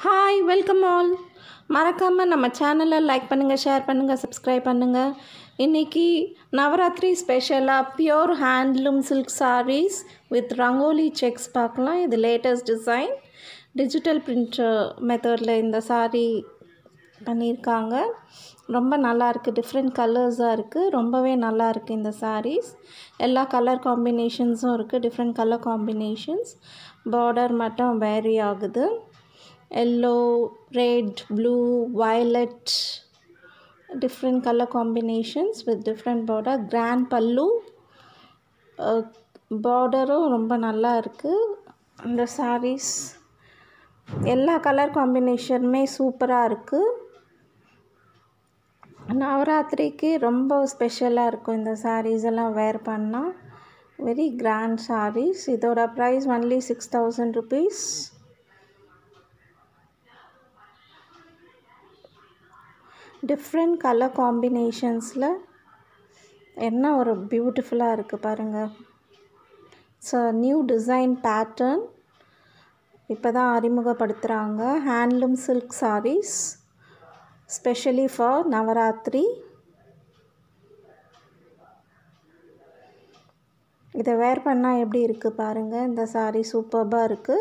hi welcome all மறக்காமல் நம்ம சேனலை லைக் பண்ணுங்கள் ஷேர் பண்ணுங்கள் சப்ஸ்கிரைப் பண்ணுங்கள் இன்றைக்கி நவராத்திரி ஸ்பெஷலாக pure handloom silk sarees with rangoli checks பார்க்கலாம் இது லேட்டஸ்ட் டிசைன் டிஜிட்டல் பிரிண்ட் மெத்தடில் இந்த saree பண்ணியிருக்காங்க ரொம்ப நல்லா இருக்குது டிஃப்ரெண்ட் கலர்ஸாக இருக்குது ரொம்பவே நல்லா இருக்குது இந்த sarees எல்லா கலர் காம்பினேஷன்ஸும் இருக்குது டிஃப்ரெண்ட் கலர் காம்பினேஷன்ஸ் பார்டர் மட்டும் வேரி ஆகுது yellow red blue violet different color combinations with different border grand பல்லு பார்டரும் ரொம்ப நல்லா இருக்குது அந்த sarees எல்லா கலர் காம்பினேஷனுமே சூப்பராக இருக்குது நவராத்திரிக்கு ரொம்ப ஸ்பெஷலாக இருக்கும் இந்த sarees எல்லாம் வேர் பண்ணால் வெரி கிராண்ட் sarees இதோட price only six thousand rupees different colour காம்பினேஷன்ஸில் என்ன ஒரு பியூட்டிஃபுல்லாக இருக்குது பாருங்கள் ஸோ நியூ டிசைன் பேட்டர்ன் இப்போ தான் அறிமுகப்படுத்துகிறாங்க handloom silk sarees specially for Navaratri இதை வேர் பண்ணால் எப்படி இருக்குது பாருங்கள் இந்த saree சூப்பர்பாக இருக்குது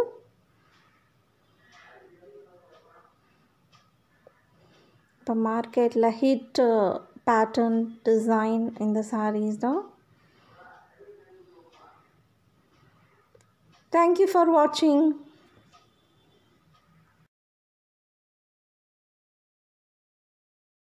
இப்போ மார்க்கெட்டில் ஹிட் பேட்டர்ன் டிசைன் இந்த sarees தான் தேங்க்யூ ஃபார் வாட்சிங்